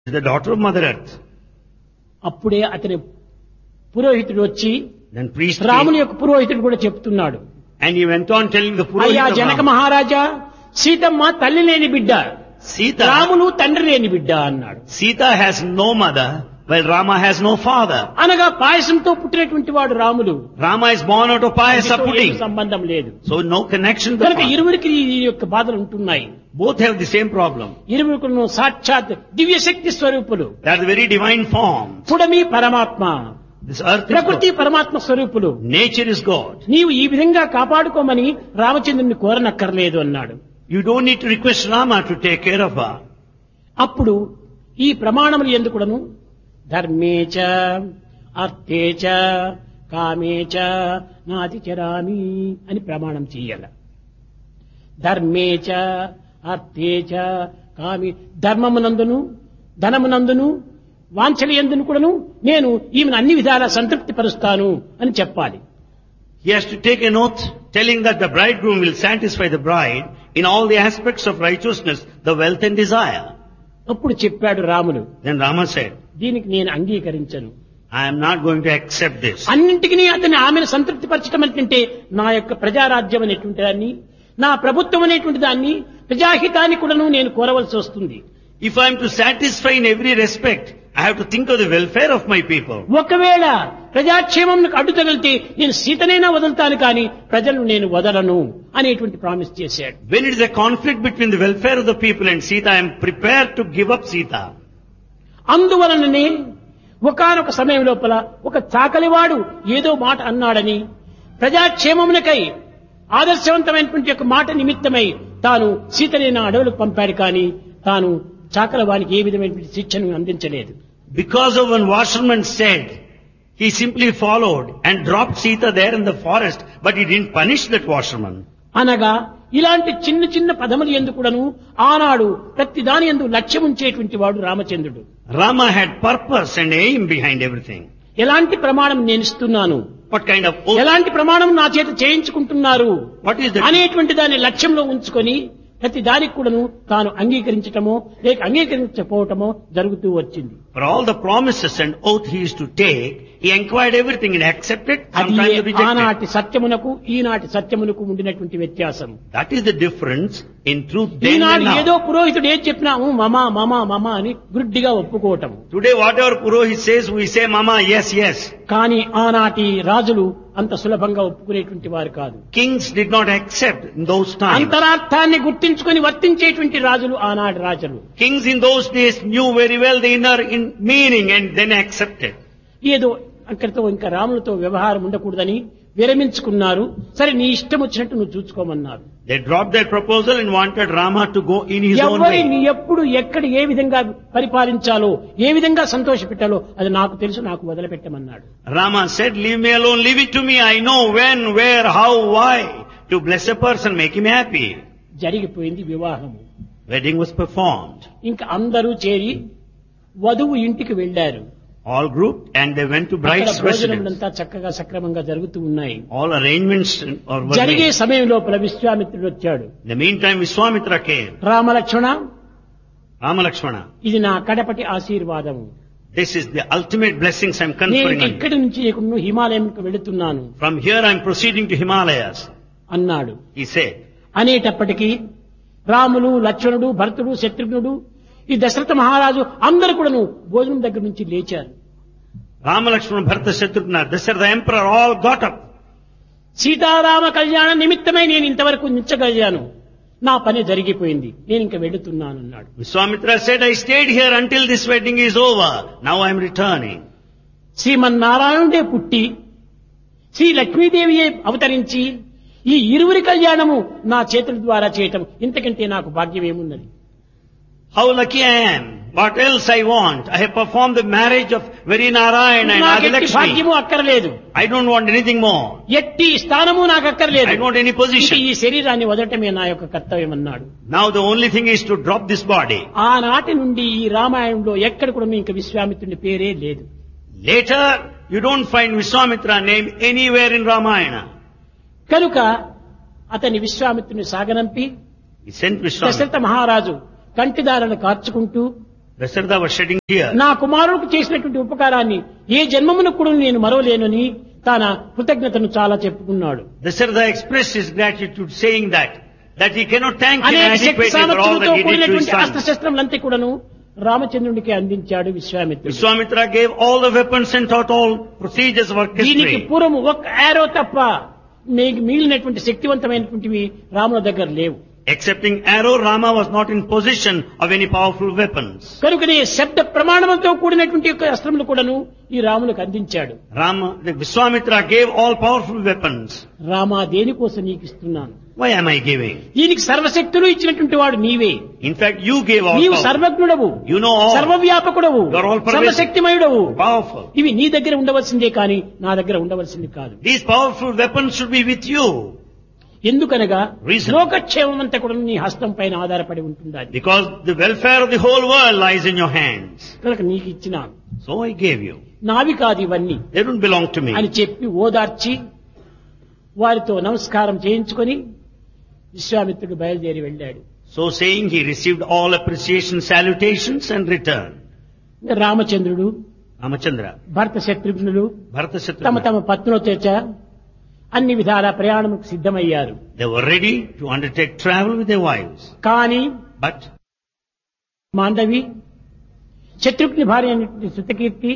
is the daughter of Mother Earth. అప్పుడే అతని పురోహితుడు వచ్చి Then priest రాముని came, యొక్క పురోహితుడు కూడా చెప్తున్నాడు and he went on telling the అయ్యా Purohit of జనక Rama, మహారాజా సీతమ్మ తల్లి లేని బిడ్డ Sita, రాములు తండ్రి లేని బిడ్డ అన్నాడు Sita has no mother, while Rama has no father. అనగా పాయసంతో పుట్టినటువంటి వాడు Ramulu Rama is born out of payasa దీంతో ఏమీ pudding. సంబంధం లేదు So no connection to కనుక the ఇరువురికి ఈ యొక్క బాధలు ఉంటున్నాయి Both have the same problem. ఇరువురికి సాక్షాత్ దివ్య శక్తి స్వరూపులు They are the very divine form. పుడమి పరమాత్మ This earth is ప్రకృతి God. పరమాత్మ స్వరూపులు Nature is God. నీవు ఈ విధంగా కాపాడుకోమని రామచంద్రుని కోరనక్కర్లేదు అన్నాడు You don't need to request Rama to take care of her. అప్పుడు ఈ ప్రమాణములు ఎందుకుడను ధర్మేచ అర్థేచ కామేచ నాతి చరామి అని ప్రమాణం చెయ్యాల ధర్మేచ అర్థేచ కామి ధర్మమునందును ధనమునందును వాంఛలి ఎందును కూడాను నేను ఈమెను అన్ని విధాలా సంతృప్తి పరుస్తాను అని చెప్పాలి He has to take an oath telling that the bridegroom will satisfy the bride in all the aspects of righteousness, the wealth and desire. అప్పుడు చెప్పాడు రాములు Then Rama said, దీనికి నేను అంగీకరించను I am not going to accept this. అన్నింటికి అతని ఆమెను సంతృప్తి పరచడం అంటే నా యొక్క ప్రజారాజ్యం అనేటువంటి దాన్ని నా ప్రభుత్వం అనేటువంటి దాన్ని ప్రజాహితాన్ని కూడాను నేను కోరవలసి వస్తుంది If I am to satisfy in every respect, I have to think of the welfare of my people. ఒకవేళ ప్రజాక్షేమం అడ్డు తగిలితే నేను సీతనైనా వదులుతాను కానీ ప్రజలను నేను వదలను అనేటువంటి ప్రామిస్ చేశాడు When it is a conflict between the welfare of the people and Sita, I am prepared to give up Sita. అందువలననే ఒకానొక సమయం లోపల ఒక చాకలివాడు ఏదో మాట అన్నాడని ప్రజాక్షేమమునకై ఆదర్శవంతమైనటువంటి ఒక మాట నిమిత్తమై తాను సీతని నా అడవులకు పంపాడు కానీ తాను చాకలవానికి ఏ విధమైనటువంటి శిక్షను అందించలేదు Because of one washerman said, he simply followed and dropped Sita there in the forest, but he didn't punish that washerman. అనగా ఇలాంటి చిన్న చిన్న పదములు ఎందుకుడను ఆనాడు ప్రతి దాని ఎందు లక్ష్యం ఉంచేటువంటి వాడు రామచంద్రుడు Rama had purpose and aim behind everything. ఎలాంటి ప్రమాణం నేను ఇస్తున్నాను What kind of oath? ఎలాంటి ప్రమాణం నా చేత చేయించుకుంటున్నారు What is the అనేటువంటి దాన్ని లక్ష్యంలో ఉంచుకొని ప్రతి దానికి కూడాను తాను అంగీకరించటమో లేక అంగీకరించకపోవటమో జరుగుతూ వచ్చింది For all the promises and oath he used to take, he inquired everything and accepted, అది sometimes rejected. ఆనాటి సత్యమునకు ఈనాటి సత్యమునకు ఉండినటువంటి వ్యత్యాసం That is the difference in truth then Eenadu and ఏదో now. పురోహితుడు ఏం చెప్పినాము మమా మమా మమా అని గుడ్డిగా ఒప్పుకోవటం Today whatever Purohit says, we say, Mama, yes, yes. కానీ ఆనాటి రాజులు అంత సులభంగా ఒప్పుకునేటువంటి వారు కాదు Kings did not accept in those times. అంతరార్థాన్ని గుర్తించుకొని వర్తించేటువంటి రాజులు ఆనాటి రాజులు Kings in those days knew very well the inner in meaning and then accepted. ఏదో అక్కడితో ఇంకా రాములతో వ్యవహారం ఉండకూడదని విరమించుకున్నారు సరే నీ ఇష్టం వచ్చినట్టు నువ్వు చూసుకోమన్నారు They dropped their proposal and wanted Rama to go in his own ఎవరిని way. ఎప్పుడు ఎక్కడ ఏ విధంగా పరిపాలించాలో ఏ విధంగా సంతోషపెట్టాలో అది నాకు తెలుసు నాకు వదిలిపెట్టమన్నాడు Rama said, leave me alone, leave it to me. I know when, where, how, why. To bless a person, make him happy. జరిగిపోయింది వివాహము Wedding was performed. ఇంకా అందరూ చేరి వధువు ఇంటికి వెళ్లారు All grouped and they went to అక్కడ bride's residence. భోజనములంతా చక్కగా సక్రమంగా జరుగుతూ ఉన్నాయి All arrangements or were జరిగే made. సమయం లోపల విశ్వామిత్రుడు వచ్చాడు In the meantime, Vishwamitra came. రామలక్ష్మణ Rama Lakshmana. ఇది నా కడపటి ఆశీర్వాదము This is the ultimate blessings I'm నేను conferring on you. ఇక్కడి నుంచి ఇప్పుడు హిమాలయంకు వెళుతున్నాను From here I'm proceeding to Himalayas. అన్నాడు He said. అనేటప్పటికీ రాములు లక్ష్మణుడు భరతుడు శత్రుఘ్నుడు ఈ దశరథ మహారాజు అందరూ కూడాను భోజనం దగ్గర నుంచి లేచారు Rama Lakshmana Bharata Shatrughna, this the emperor all got up. Sitarama కళ్యాణ నిమిత్తమై నేను ఇంతవరకు నిచ్చగలిగాను నా పని జరిగిపోయింది నేను ఇంక వెళుతున్నాను అన్నాడు Vishwamitra said, I stayed here until this wedding is over. Now I'm returning. శ్రీమన్నారాయణుడే పుట్టి శ్రీ లక్ష్మీదేవియే అవతరించి ఈ ఇరువురి కళ్యాణము నా చేతుల ద్వారా చేయటం ఇంతకంటే నాకు భాగ్యం ఏమున్నది How lucky I am. What else I want? I have performed the marriage of very Narayana and నాకు ఎట్టి Adilakshmi. భాగ్యము అక్కర్లేదు I don't want anything more. ఎట్టి స్థానము నాకు అక్కర్లేదు I don't want any ఇంక position. ఈ శరీరాన్ని వదలటమే నా యొక్క కర్తవ్యం అన్నాడు Now the only thing is to drop this body. ఆనాటి నుండి ఈ రామాయణంలో ఎక్కడ కూడా ఇంక విశ్వామిత్రుని పేరే లేదు Later, you don't find Vishwamitra name anywhere in Ramayana. కనుక అతని విశ్వామిత్రుని సాగనంపి He sent Vishwamitra. దశరథ మహారాజు కంటిదారులను కార్చుకుంటూ Dasharatha was shedding tears. నా కుమారుడికి చేసినటువంటి ఉపకారాన్ని ఏ జన్మమును కూడా నేను మరవలేనని తన కృతజ్ఞతను చాలా చెప్పుకున్నాడు Dasharatha expressed his gratitude saying that, that he cannot thank him అనేక శక్తి adequately for all సామర్థ్యంతో that he did to his కూడినటువంటి son. అస్త్రశస్త్రములంతా కూడాను రామచంద్రుడికి అందించాడు విశ్వామిత్రుడు Vishwamitra gave all the weapons and taught all procedures of దీనికి orchestry. పూర్వం ఒక్క arrow తప్ప మీకు మిగిలినటువంటి శక్తివంతమైనటువంటివి రాముల దగ్గర లేవు Excepting arrow, Rama was not in possession of any powerful weapons. కనుకనే శబ్ద ప్రమాణంతో కూడినటువంటి యొక్క అస్త్రములు కూడాను ఈ రాములకు అందించాడు Rama, the Vishwamitra gave all powerful weapons. Rama దేనికోసం నీకు ఇస్తున్నాను Why am I giving? దీనికి సర్వశక్తులు ఇచ్చినటువంటి వాడు నీవే In fact, you gave all నీవు power. సర్వజ్ఞుడవు You know all. సర్వవ్యాపకుడవు You are all pervasive. సర్వశక్తిమయుడవు Powerful. ఇవి నీ దగ్గర ఉండవలసిందే కానీ నా దగ్గర ఉండవలసింది కాదు These powerful weapons should be with you. ఎందుకనగా Reason. లోకక్షేమం అంతా కూడా నీ హస్తం పైన ఆధారపడి ఉంటుంది Because the welfare of the whole world lies in your hands. కనుక నీకు ఇచ్చినాను So I gave you. నావి కాదు ఇవన్నీ They don't belong to అని me. చెప్పి ఓదార్చి వారితో నమస్కారం చేయించుకొని విశ్వామిత్రుడు బయలుదేరి వెళ్ళాడు So saying, he received all appreciation, salutations and returned. ఇంకా రామచంద్రుడు Ramachandra, భర్త శత్రుఘ్నులు Bharata తమ Shatrugna, తమ పత్నుల చేత అన్ని విధాల ప్రయాణముకు సిద్ధమయ్యారు they were ready to undertake travel with their wives. కానీ But మాండవి శత్రుఘ్ని భార్య అయినటువంటి శృతకీర్తి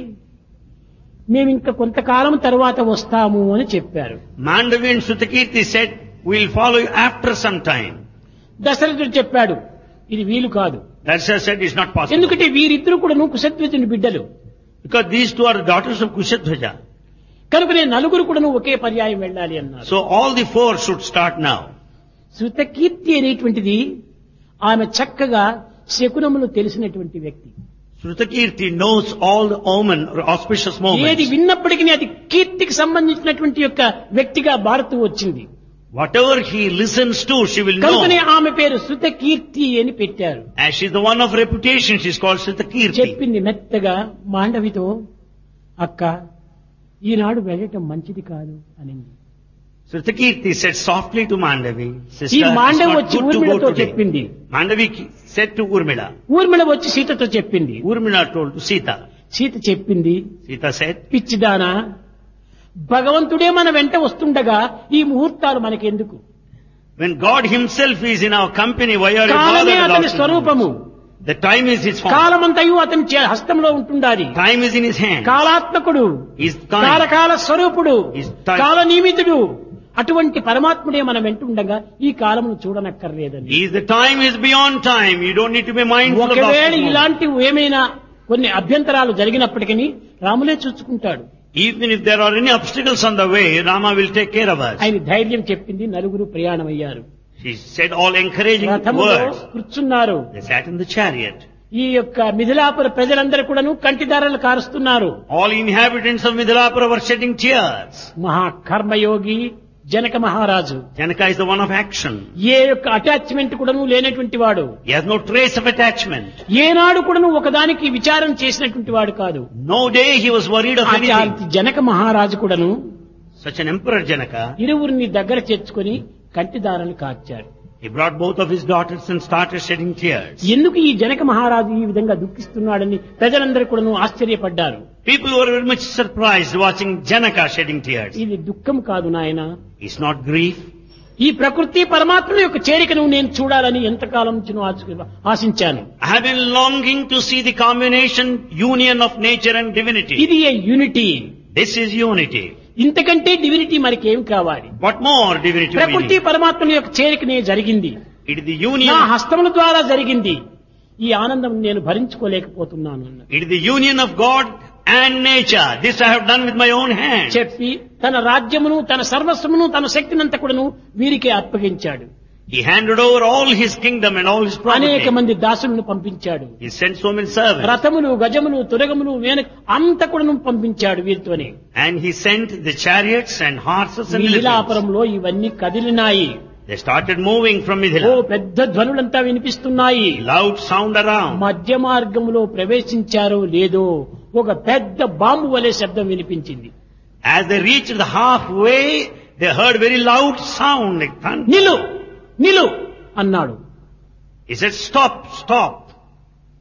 మేము ఇంకా కొంతకాలం తర్వాత వస్తాము అని చెప్పారు Mandavi and Sutakirti said, we'll follow you after some time. దశరథుడు చెప్పాడు ఇది వీలు కాదు Darsha said, it's not possible. ఎందుకంటే వీరిద్దరు కూడా కుశధ్వజుని బిడ్డలు Because these two are the daughters of Kushadhwaja. కనుక నేను నలుగురు కూడా ఒకే పర్యాయం వెళ్ళాలి అన్నారు So all the four should start now. Shrutakirti అనేటువంటిది ఆమె చక్కగా శకునములు తెలిసినటువంటి వ్యక్తి Srutakirti knows all the omen or auspicious ఏది moments. విన్నప్పటికీ అది కీర్తికి సంబంధించినటువంటి యొక్క వ్యక్తిగా మారుతూ వచ్చింది Whatever he listens to, she will కనుకనే know. ఆమె పేరు శృతకీర్తి అని పెట్టారు As she's the one of reputation, she's called Srutakirti. చెప్పింది మెత్తగా మాండవితో అక్క ఈనాడు వెళ్ళటం మంచిది కాదు అనింది Srutakirti said softly to Mandavi, ఈ Sister, it's మాండవి not వచ్చి good to ఊర్మిళతో go today. చెప్పింది Mandavi ki- said to Urmila. Urmila వచ్చి సీతతో చెప్పింది Urmila told to Sita. Sita చెప్పింది Sita said, పిచ్చిదానా భగవంతుడే మన వెంట వస్తుండగా ఈ ముహూర్తాలు మనకెందుకు when God himself is in our company, why are you కాలమే bothered అతని about స్వరూపము The time is his form. కాలమంతయు అతని చే- హస్తంలో ఉంటుండాలి Time is in his hand. కాలాత్మకుడు He's time. కాలకాల స్వరూపుడు Is time. కాల నియమితుడు అటువంటి పరమాత్ముడే మనం వెంటుండగా ఈ కాలమును చూడనక్కర్లేదని He is the time is beyond time. You don't need to be mindful of ఒకవేళ that. ఇలాంటి ఏమైనా కొన్ని అభ్యంతరాలు జరిగినప్పటికీ రాములే చూసుకుంటాడు Even if there are any obstacles on the way, Rama will take care of us. ఆయన ధైర్యం చెప్పింది నలుగురు ప్రయాణమయ్యారు She said all encouraging రథములో words. కూర్చున్నారు They sat in the chariot. ఈ యొక్క మిథిలాపుర ప్రజలందరూ కూడాను కంటిదారులు కారుస్తున్నారు All inhabitants of Midilapura were shedding tears. మహాకర్మయోగి Janaka మహారాజు Janaka is the one of action. ఏ యొక్క అటాచ్మెంట్ కూడాను లేనటువంటి వాడు He has no trace of attachment. ఏనాడు కూడాను ఒకదానికి విచారం చేసినటువంటి వాడు కాదు No day he was worried of anything. అట్లాంటి జనక మహారాజు కూడాను Such an emperor Janaka, ఇరువురిని దగ్గర చేర్చుకొని కంటిదారులు కార్చాడు he brought both of his daughters and started shedding tears. ఎందుకు ఈ జనక మహారాజు ఈ విధంగా దుఃఖిస్తున్నాడని ప్రజలందరూ కూడాను ఆశ్చర్యపడ్డారు People were very much surprised watching Janaka shedding tears. ఇది దుఃఖం కాదు నాయన It's not grief. ఈ ప్రకృతి పరమాత్మ యొక్క చేరికను నేను చూడాలని ఎంతకాలం నుంచి నువ్వు ఆశ- ఆశించాను I have been longing to see the combination, union of nature and divinity. ఇది a unity This is unity. ఇంతకంటే డివినిటీ మనకి ఏం కావాలి What more divinity we ప్రకృతి need? పరమాత్మ యొక్క చేరికనే జరిగింది It is the నా union, హస్తముల ద్వారా జరిగింది ఈ ఆనందం నేను భరించుకోలేకపోతున్నాను అన్నాడు. it is the union of God and nature. This I have done with my own hand. చెప్పి తన రాజ్యమును తన సర్వస్వమును తన శక్తినంతా కూడాను వీరికే అప్పగించాడు He handed over all his kingdom and all his అనేక property. మంది దాసులను పంపించాడు He sent so many servants. రథములు గజములు తురగములు వేన అంత కూడాను పంపించాడు వీరితోనే And he sent the chariots and horses and elephants. మిథిలాపురంలో ఇవన్నీ కదిలినాయి They started moving from oh Mithila. పెద్ద ధ్వనులంతా వినిపిస్తున్నాయి Loud sound around. మధ్య మార్గంలో ప్రవేశించారో లేదో ఒక పెద్ద బాంబు వలె శబ్దం వినిపించింది As they reached the halfway, they heard very loud sound like thunder. నిలు నిలు అన్నాడు He said, stop, stop.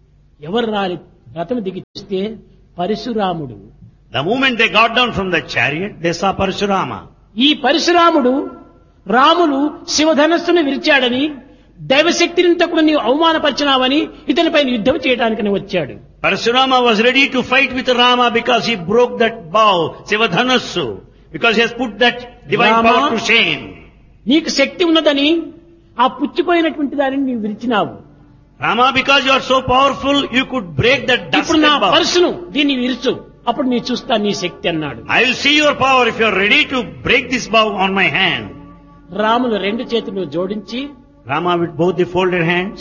ఎవరు రాలి రథం దిగి చూస్తే పరశురాముడు The moment they got down from the chariot, they saw Parashurama. ఈ పరశురాముడు రాములు శివధనస్సును విరిచాడని దైవశక్తినింత కూడా నీవు అవమానపరిచినావని ఇతనిపై యుద్ధం చేయడానికని వచ్చాడు Parashurama was ready to fight with Rama because he broke that bow, Sivadhanassu, because he has put that divine Rama? power to shame. నీకు శక్తి ఉన్నదని ఆ పుచ్చిపోయినటువంటి దానిని నీవు విరిచినావు Rama, because you are so powerful, you could break that ఇప్పుడు dusted నా bow. పర్సును దీన్ని విరుచు అప్పుడు నీ చూస్తా నీ శక్తి అన్నాడు I will see your power if you are ready to break this bow on my hand. Ramulu రెండు చేతులు జోడించి Rama with both the folded hands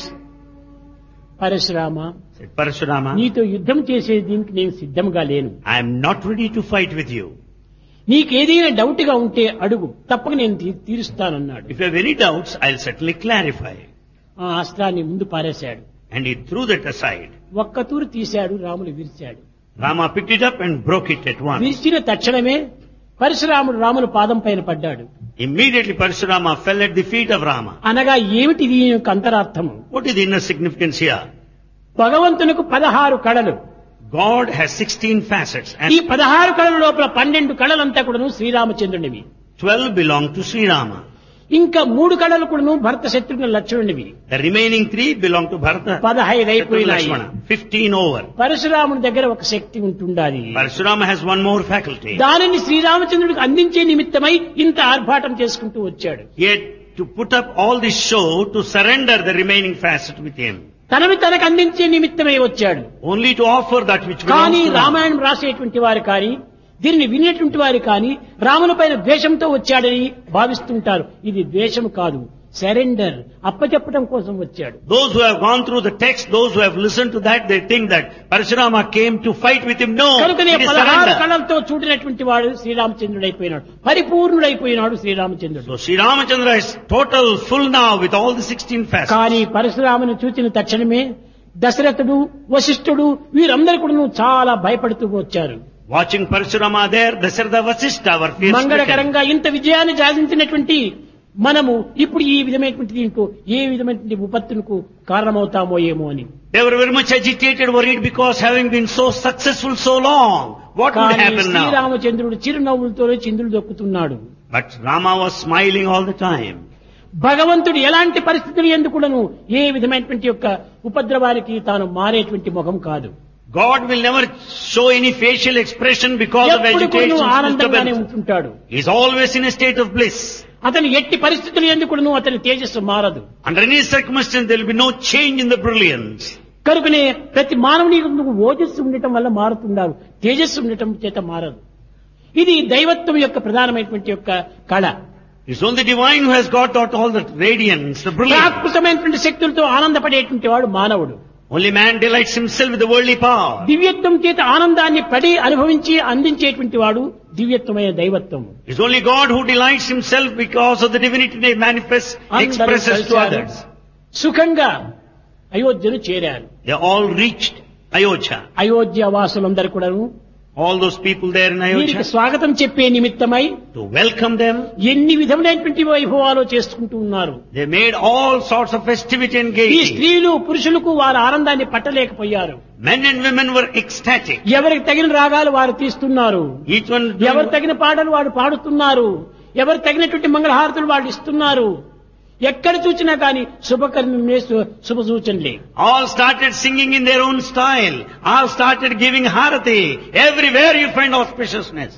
Parashurama said, Parashurama, నీతో యుద్ధం చేసే దీనికి నేను సిద్ధంగా లేను I am not ready to fight with you. నీకేదైనా డౌట్ గా ఉంటే అడుగు తప్పక నేను తీ- తీరుస్తానన్నాడు If you have any doubts, I'll certainly clarify. ఆ అస్త్రాన్ని ముందు పారేశాడు And he threw that aside. ఒక్క తూరు తీశాడు Ramulu విరిచాడు Rama picked it up and broke it at once. విరిచిన తక్షణమే పరశురాముడు రాముల పాదం పైన పడ్డాడు Immediately Parashurama fell at the feet of Rama. అనగా ఏమిటి దీని యొక్క అంతరార్థము What is the inner significance here? భగవంతునికి పదహారు కళలు God has 16 facets ఈ and పదహారు కళల లోపల పన్నెండు కళలంతా కూడాను శ్రీరామచంద్రునివి 12 belong to Sri Rama. ఇంకా మూడు కళలు కూడాను భరత Shatrughna లక్ష్మణునివి The remaining three belong to Bharata, పదహైదు Shatrugna, అయిపోయినాయి Lakshmana. 15 over. పరశురాముని దగ్గర ఒక శక్తి ఉంటుండాలి Parashurama has one more faculty. దానిని శ్రీరామచంద్రుడికి అందించే నిమిత్తమై ఇంత ఆర్భాటం చేసుకుంటూ వచ్చాడు Yet to put up all this show to surrender the remaining facet with him. తనని తనకు అందించే నిమిత్తమై వచ్చాడు Only to offer that which belongs కానీ to Rama. రామాయణం రాసేటువంటి వారు కానీ దీనిని వినేటువంటి వారు కానీ రాములపైన ద్వేషంతో వచ్చాడని భావిస్తుంటారు ఇది ద్వేషం కాదు సరెండర్ అప్పచెప్పడం కోసం వచ్చాడు Those who have gone through the text, those who have listened to that, they think that Parashurama came to fight with him. No, కనుకనే it is పదహారు surrender. కళలతో చూడినటువంటి వాడు శ్రీరామచంద్రుడు అయిపోయినాడు పరిపూర్ణుడైపోయినాడు శ్రీరామచంద్రుడు So Sri Ramachandra is total, full now with all the 16 facets. కానీ పరశురామును చూచిన తక్షణమే దశరథుడు వశిష్ఠుడు వీరందరూ కూడా చాలా భయపడుతూ వచ్చారు Watching Parashurama there, Dasharatha Vasishtha were fear stricken. మంగళకరంగా ఇంత విజయాన్ని సాధించినటువంటి మనము ఇప్పుడు ఈ విధమైనటువంటి దీంట్లో ఏ విధమైనటువంటి విపత్తులకు కారణమవుతామో ఏమో అని They were very much agitated, worried because having been so successful so long, what would కానీ happen now? శ్రీరామచంద్రుడు చిరునవ్వులతో చిందులు దొక్కుతున్నాడు But Rama was smiling all the time. భగవంతుడు ఎలాంటి పరిస్థితులు ఎందుకులను ఏ విధమైనటువంటి యొక్క ఉపద్రవానికి తాను మారేటువంటి ముఖం కాదు God will never show any facial expression because of ఎప్పుడు agitation. కూడాను ఆనందంగానే disturbance. ఉంటుంటాడు He is always in a state of bliss. అతని ఎట్టి పరిస్థితులు ఎందుకును అతని తేజస్సు మారదు Under any circumstance, there will be no change in the brilliance. కనుకనే ప్రతి మానవుని యందు ఓజస్సు ఉండటం వల్ల మారుతున్నారు తేజస్సు ఉండటం చేత మారదు ఇది దైవత్వం యొక్క ప్రధానమైనటువంటి యొక్క కళ It's only the divine who has got out all the radiance, the brilliance. ప్రాకృతమైనటువంటి శక్తులతో ఆనందపడేటువంటి వాడు మానవుడు Only man delights himself with the worldly power. దివ్యత్వం చేత ఆనందాన్ని పడి అనుభవించి అందించేటువంటి వాడు దివ్యత్వమైన దైవత్వం It's only God who delights himself because of the divinity they manifest, అందరూ expresses to కలిశారు. others. సుఖంగా అయోధ్యను చేరారు They all reached Ayodhya. Ayodhya వాసులందరూ కూడాను All those people there in వీరికి Ayodhya, స్వాగతం చెప్పే నిమిత్తమై to welcome them, ఎన్ని విధములైనటువంటి వైభవాలు చేసుకుంటూ ఉన్నారు they made all sorts of festivity and ఈ gaiety. స్త్రీలు పురుషులకు వారి ఆనందాన్ని పట్టలేకపోయారు Men and women were ecstatic. ఎవరికి తగిన రాగాలు వారు తీస్తున్నారు Each one ఎవరు తగిన పాటలు వాడు పాడుతున్నారు ఎవరు తగినటువంటి మంగళహారతులు వాళ్ళు ఇస్తున్నారు ఎక్కడ చూసినా కానీ శుభకర్మే శుభ సూచనలే all started singing in their own style. All started giving harati. Everywhere you find auspiciousness.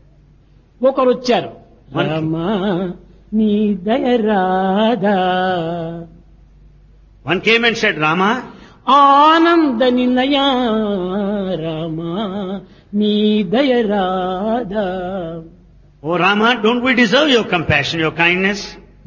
ఒకరు వచ్చారు మనకి. రామా నీ దయ Radha One came and said, Rama, ఆనంద నిలయా రామా నీ దయ Radha Oh Rama, don't we deserve your compassion, your kindness?